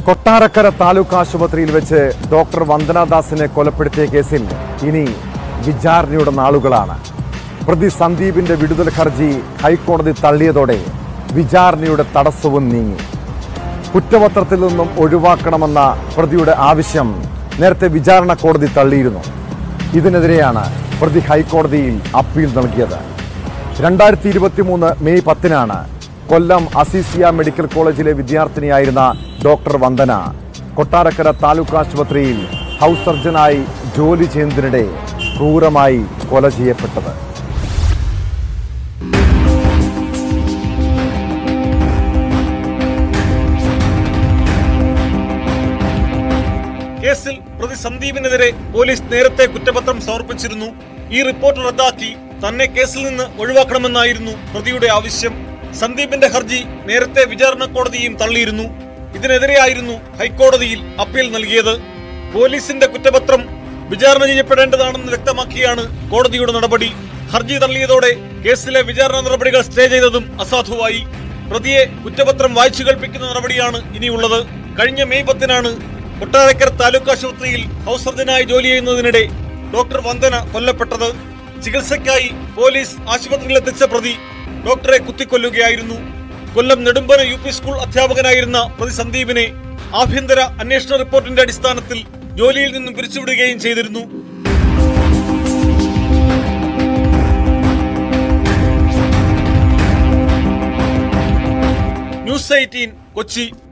കൊട്ടാരക്കര താലൂക്ക് ആശുപത്രിയിൽ വെച്ച് ഡോക്ടർ വന്ദനാദാസിനെ കൊലപ്പെടുത്തിയ കേസിൽ ഇനി വിചാരണയുടെ നാളുകളാണ് പ്രതി സന്ദീപിന്റെ വിടുതൽ ഹർജി ഹൈക്കോടതി തള്ളിയതോടെ വിചാരണയുടെ തടസ്സവും നീങ്ങി കുറ്റപത്രത്തിൽ നിന്നും ഒഴിവാക്കണമെന്ന പ്രതിയുടെ ആവശ്യം നേരത്തെ വിചാരണ കോടതി തള്ളിയിരുന്നു ഇതിനെതിരെയാണ് പ്രതി ഹൈക്കോടതിയിൽ അപ്പീൽ നൽകിയത് രണ്ടായിരത്തി ഇരുപത്തി മൂന്ന് മെയ് പത്തിനാണ് കൊല്ലം അസീസിയ മെഡിക്കൽ കോളേജിലെ വിദ്യാർത്ഥിനിയായിരുന്ന ഡോക്ടർ വന്ദന കൊട്ടാരക്കര താലൂക്ക് ആശുപത്രിയിൽ ഹൗസ് സർജനായി ജോലി ചെയ്യുന്നതിനിടെ ക്രൂരമായി കൊല ചെയ്യപ്പെട്ടത് കേസിൽ പ്രതി സന്ദീപിനെതിരെ പോലീസ് നേരത്തെ കുറ്റപത്രം സമർപ്പിച്ചിരുന്നു ഈ റിപ്പോർട്ട് റദ്ദാക്കി തന്നെ കേസിൽ നിന്ന് ഒഴിവാക്കണമെന്നായിരുന്നു പ്രതിയുടെ ആവശ്യം സന്ദീപിന്റെ ഹർജി നേരത്തെ വിചാരണ കോടതിയും തള്ളിയിരുന്നു ഇതിനെതിരെയായിരുന്നു ഹൈക്കോടതിയിൽ അപ്പീൽ നൽകിയത് പോലീസിന്റെ കുറ്റപത്രം വിചാരണ ചെയ്യപ്പെടേണ്ടതാണെന്ന് വ്യക്തമാക്കിയാണ് കോടതിയുടെ നടപടി ഹർജി തള്ളിയതോടെ കേസിലെ വിചാരണ നടപടികൾ സ്റ്റേ ചെയ്തതും അസാധുവായി പ്രതിയെ കുറ്റപത്രം വായിച്ചു കേൾപ്പിക്കുന്ന നടപടിയാണ് ഇനിയുള്ളത് കഴിഞ്ഞ മെയ് പത്തിനാണ് കൊട്ടാരക്കര താലൂക്ക് ആശുപത്രിയിൽ ഹൗസ് സർജനായി ജോലി ചെയ്യുന്നതിനിടെ ഡോക്ടർ വന്ദന കൊല്ലപ്പെട്ടത് ചികിത്സയ്ക്കായി പോലീസ് ആശുപത്രിയിലെത്തിച്ച പ്രതി ഡോക്ടറെ കുത്തിക്കൊല്ലുകയായിരുന്നു Kollam Nedumpana U P school അധ്യാപകനായിരുന്ന പ്രതി സന്ദീപിനെ ആഭ്യന്തര അന്വേഷണ റിപ്പോർട്ടിന്റെ അടിസ്ഥാനത്തിൽ ജോലിയിൽ നിന്നും പിരിച്ചുവിടുകയും ചെയ്തിരുന്നു ന്യൂസ് എയ്റ്റീൻ കൊച്ചി